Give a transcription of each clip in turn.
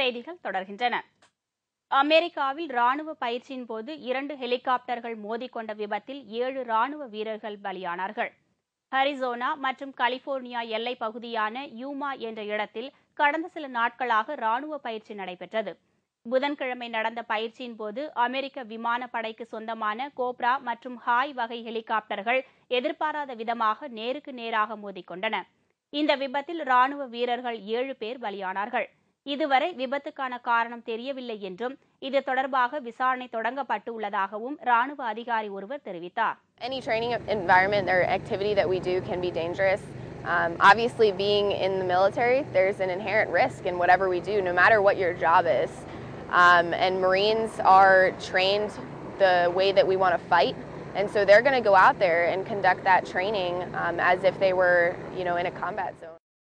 செய்திகள் தொடர்கின்றன அமெரிக்காவில் ராணுவ பயிற்சியின் போது இரண்டு ஹெலிகாப்டர்கள் மோதிக்கொண்ட விபத்தில் ஏழு ராணுவ வீரர்கள் பலியானார்கள் ஹரிசோனா மற்றும் கலிபோர்னியா எல்லைப் பகுதியான யூமா என்ற இடத்தில் கடந்த சில நாட்களாக ராணுவ பயிற்சி நடைபெற்றது புதன்கிழமை நடந்த பயிற்சியின் போது அமெரிக்க விமானப்படைக்கு சொந்தமான கோப்ரா மற்றும் ஹாய் வகை ஹெலிகாப்டர்கள் எதிர்பாராத விதமாக நேருக்கு நேராக மோதிக்கொண்டன இந்த விபத்தில் ராணுவ வீரர்கள் ஏழு பேர் பலியானார்கள் இதுவரை விபத்துக்கான காரணம் தெரியவில்லை என்றும் இது தொடர்பாக விசாரணை தொடங்கப்பட்டு உள்ளதாகவும் ராணுவ அதிகாரி ஒருவர் தெரிவித்தார் Any training environment or activity that we do can be dangerous. Um, obviously, being in the military, there's an inherent risk in whatever we do, no matter what your job is. Um, and Marines are trained the way that we want to fight. And so they're going to go out there and conduct that training um, as if they were, you know, in a combat zone.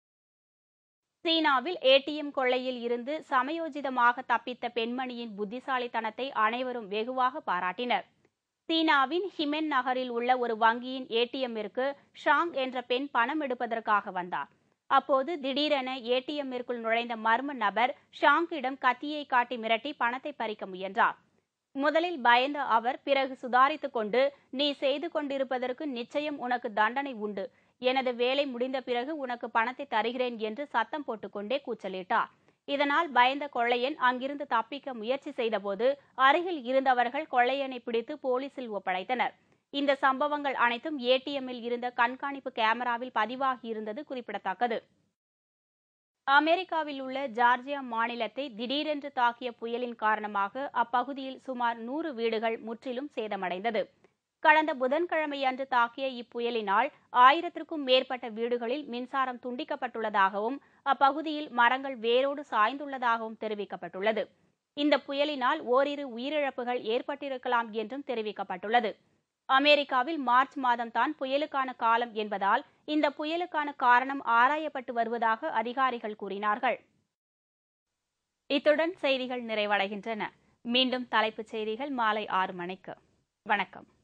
சீனாவில் ATM கொள்ளையில் இருந்து சமயோஜிதமாக தப்பித்த பெண்மணியின் புத்திசாலித்தனத்தை அனைவரும் வெகுவாக பாராட்டினர் சீனாவின் ஹிமென் நகரில் உள்ள ஒரு வங்கியின் ஏடிஎம்மிற்கு ஷாங் என்ற பெண் பணம் எடுப்பதற்காக வந்தார் அப்போது திடீரென ஏடிஎம்மிற்குள் நுழைந்த மர்ம நபர் ஷாங்கிடம் கத்தியை காட்டி மிரட்டி பணத்தை பறிக்க முயன்றார் முதலில் பயந்த அவர் பிறகு சுதாரித்துக் கொண்டு நீ செய்து கொண்டிருப்பதற்கு நிச்சயம் உனக்கு தண்டனை உண்டு எனது வேலை முடிந்த பிறகு உனக்கு பணத்தை தருகிறேன் என்று சத்தம் போட்டுக்கொண்டே கூச்சலிட்டார் இதனால் பயந்த கொள்ளையன் அங்கிருந்து தப்பிக்க முயற்சி செய்தபோது அருகில் இருந்தவர்கள் கொள்ளையனை பிடித்து போலீசில் ஒப்படைத்தனர் இந்த சம்பவங்கள் அனைத்தும் ஏடிஎம்மில் இருந்த கண்காணிப்பு கேமராவில் பதிவாகியிருந்தது குறிப்பிடத்தக்கது அமெரிக்காவில் உள்ள ஜார்ஜியா மாநிலத்தை திடீரென்று தாக்கிய புயலின் காரணமாக அப்பகுதியில் சுமார் நூறு வீடுகள் முற்றிலும் சேதமடைந்தது கடந்த புதன்கிழமை அன்று தாக்கிய இப்புயலினால் ஆயிரத்திற்கும் மேற்பட்ட வீடுகளில் மின்சாரம் துண்டிக்கப்பட்டுள்ளதாகவும் அப்பகுதியில் மரங்கள் வேரோடு சாய்ந்துள்ளதாகவும் தெரிவிக்கப்பட்டுள்ளது இந்த புயலினால் ஓரிரு உயிரிழப்புகள் ஏற்பட்டிருக்கலாம் என்றும் தெரிவிக்கப்பட்டுள்ளது அமெரிக்காவில் மார்ச் மாதம்தான் புயலுக்கான காலம் என்பதால் இந்த புயலுக்கான காரணம் ஆராயப்பட்டு வருவதாக அதிகாரிகள் கூறினார்கள் இத்துடன் செய்திகள் நிறைவடைகின்றன மீண்டும் தலைப்புச் செய்திகள் மாலை ஆறு மணிக்கு வணக்கம்